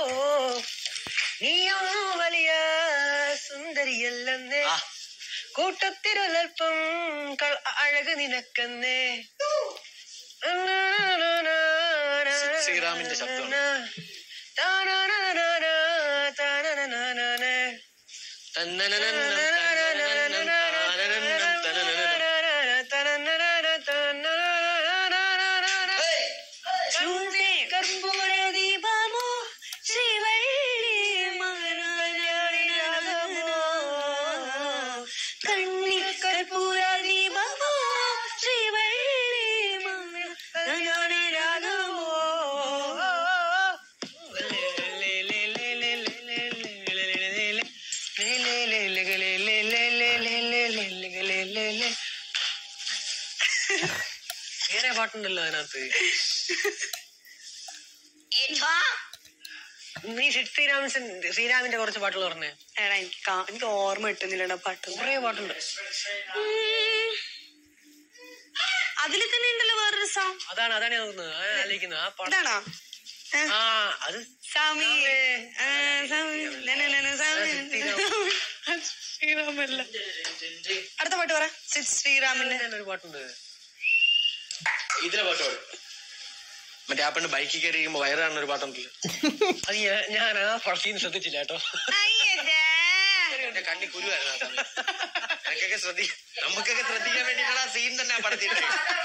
നീയും വലിയ സുന്ദരിയല്ലെന്നേ ആ. കൂട്ടത്തിരൊരൽപ്പം കൾ- അഴക് നിനക്കെന്നേ ശ്രീറാമിന്റെ ശബ്ദമാണ്. താനാനാനാനാ, താനാനാനാനാ. തന്നനനന്നം, തന്നനനന്നം, താനനന്നം, തനനനനം. കർപ്പൂര ദീപമോ ശ്രീവള്ളി കണ്ണി കർപ്പൂര ദീപമോ ശ്രീവള്ളി രാഗമോ വേറെ പാട്ടുണ്ടല്ലോ അതിനകത്ത് നീ സിദ് ശ്രീരാമൻ ശ്രീരാമിന്റെ കുറച്ച് പാട്ടുകൾ പറഞ്ഞേ എടാ എനിക്ക് കാ- എനിക്ക് ഓർമ്മ കിട്ടുന്നില്ലടാ പാട്ട് കുറേ പാട്ടുണ്ട് അതിൽ തന്നെ ഉണ്ടല്ലോ വേറൊരു സോങ് അതാണ് അതാണ് ഞാൻ നോക്കുന്നത് അതാണ് ആലോചിക്കുന്നത് ആ പാട്ട് ഇതാണോ ഏ? ആ അത് സ്വാമി ആ, സ്വാമി. ലലലല, സ്വാമി. ശ്രീരാമല്ല അടുത്ത പാട്ട് പറ സിദ് ശ്രീരാമന്റെ തന്നെ ഒരു പാട്ടുണ്ട് ഇതിലെ പാട്ട് പാടും മറ്റേ ആ പെണ്ണ് ബൈക്കിൽ കയറി ഇരിക്കുമ്പോ വയറ് കാണുന്ന ഒരു പാട്ടുണ്ടല്ലോ അത് ഞാൻ- ഞാൻ ആ പടത്തിൽ ശ്രദ്ധിച്ചില്ല കേട്ടോ അയ്യടാ. എന്റെ കണ്ണി കുരുവായിരുന്നു ആ സമയത്ത്. എനിക്കൊക്കെ ശ്രദ്ധി നമുക്കൊക്കെ ശ്രദ്ധിക്കാൻ വേണ്ടിയിട്ടുള്ള സീൻ തന്നെ ആ പടത്തിട്ട്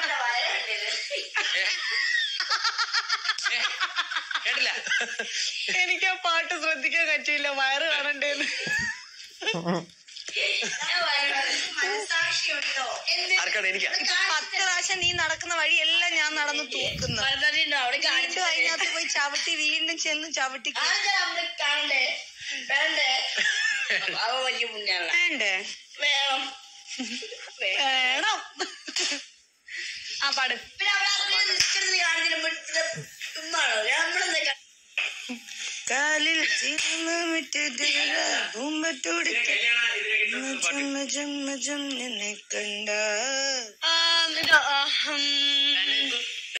കേട്ടില്ല എനിക്ക് ആ പാട്ട് ശ്രദ്ധിക്കാൻ പറ്റിയില്ല വയറ് കാണണ്ടേന്ന് ആർക്കാണ് എനിക്കാ ഇപ്പൊ പത്ത് പ്രാവശ്യം നീ നടക്കുന്ന വഴിയെല്ലാം ഞാൻ നടന്ന് തൂക്കുന്നു വീണ്ടും അതിനകത്ത് പോയി ചവിട്ടി വീണ്ടും ചെന്ന് ചവിട്ടി കാണണ്ടേ വേണ്ടേ അവ വലിയ പുണ്യാണ് വേണ്ടേ വേണം വേണം ആ പാട് പിന്നെ അവിടെ അങ്ങനെ നിൽക്കുന്നത് കാണിച്ചിട്ട് ചുമ്മാണോ നമ്മളെന്താ കാ- കാലിൽ പൂമ്പറ്റോടി നിന്നെ കണ്ട